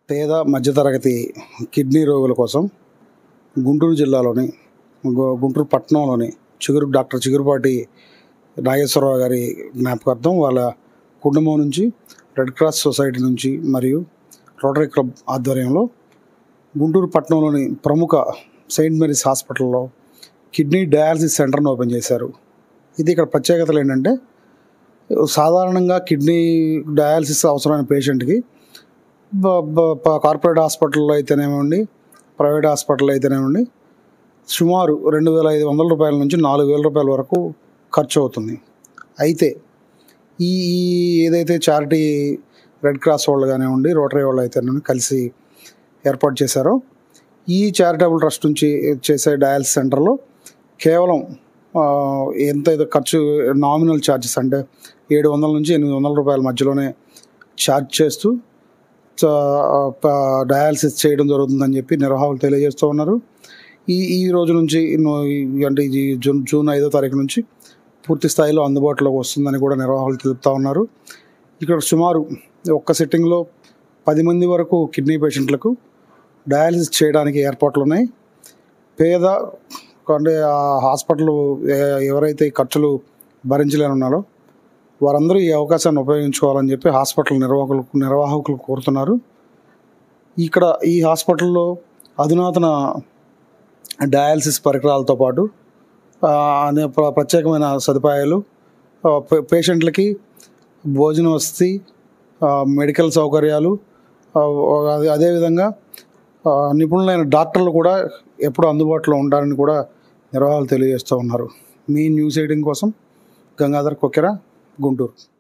పేద మధ్యతరగతి కిడ్నీ రోగుల కోసం గుంటూరు జిల్లాలోని గు- గుంటూరు పట్టణంలోని చిగురు డాక్టర్ చిగురుపాటి నాగేశ్వరరావు గారి జ్ఞాపకార్థం వాళ్ళ కుటుంబం నుంచి రెడ్ క్రాస్ సొసైటీ నుంచి మరియు రోటరీ క్లబ్ ఆధ్వర్యంలో గుంటూరు పట్టణంలోని ప్రముఖ సెయింట్ మేరీస్ హాస్పిటల్లో కిడ్నీ డయాలసిస్ సెంటర్ను ఓపెన్ చేశారు ఇది ఇక్కడ ప్రత్యేకతలు ఏంటంటే సాధారణంగా కిడ్నీ డయాలసిస్ అవసరమైన పేషెంట్కి బ- బ- ప- కార్పొరేట్ హాస్పిటల్లో అయితేనేమండి ప్రైవేట్ హాస్పిటల్ అయితేనేమండి సుమారు రెండు వేల ఐదు వందల రూపాయల నుంచి నాలుగు వేల రూపాయల వరకు ఖర్చు అవుతుంది అయితే ఈ ఈ ఏదైతే చారిటీ రెడ్ క్రాస్ వాళ్ళు కానివ్వండి రోటరీ వాళ్ళు అయితేనే కలిసి ఏర్పాటు చేశారో ఈ చారిటబుల్ ట్రస్ట్ నుంచి చేసే డయాలసిస్ సెంటర్లో కేవలం ఆ, ఎంత ఏదో ఖర్చు నామినల్ ఛార్జెస్ అంటే ఏడు వందల నుంచి ఎనిమిది వందల రూపాయల మధ్యలోనే ఛార్జ్ చేస్తూ చ- ప- డయాలసిస్ చేయడం జరుగుతుందని చెప్పి నిర్వాహకులు తెలియజేస్తూ ఉన్నారు ఈ ఈ రోజు నుంచి ఇన్నో- ఈ- అంటే ఈ జూన్ జూన్ ఐదో తారీఖు నుంచి పూర్తి స్థాయిలో అందుబాటులోకి వస్తుందని కూడా నిర్వాహకులు తెలుపుతూ ఉన్నారు ఇక్కడ సుమారు ఒక్క సిట్టింగ్లో పది మంది వరకు కిడ్నీ పేషెంట్లకు డయాలసిస్ చేయడానికి ఏర్పాట్లు ఉన్నాయి పేద అంటే ఆ హాస్పిటల్ ఎ- ఎవరైతే ఈ ఖర్చులు భరించలేనున్నారో వారందరూ ఈ అవకాశాన్ని ఉపయోగించుకోవాలని చెప్పి హాస్పిటల్ నిర్వాహకులు నిర్వాహకులు కోరుతున్నారు ఇక్కడ ఈ హాస్పిటల్లో అధునాతన డయాలసిస్ పరికరాలతో పాటు ఆ, అనే ప్ర- ప్రత్యేకమైన సదుపాయాలు ఆ, పే- పేషెంట్లకి భోజన వసతి ఆ, మెడికల్ సౌకర్యాలు ఆ, అదే- అదేవిధంగా ఆ, నిపుణులైన డాక్టర్లు కూడా ఎప్పుడు అందుబాటులో ఉంటారని కూడా నిర్వాహకులు తెలియజేస్తూ ఉన్నారు మీ న్యూస్ ఎయిటింగ్ కోసం గంగాధర్ కొక్కెర గుంటూరు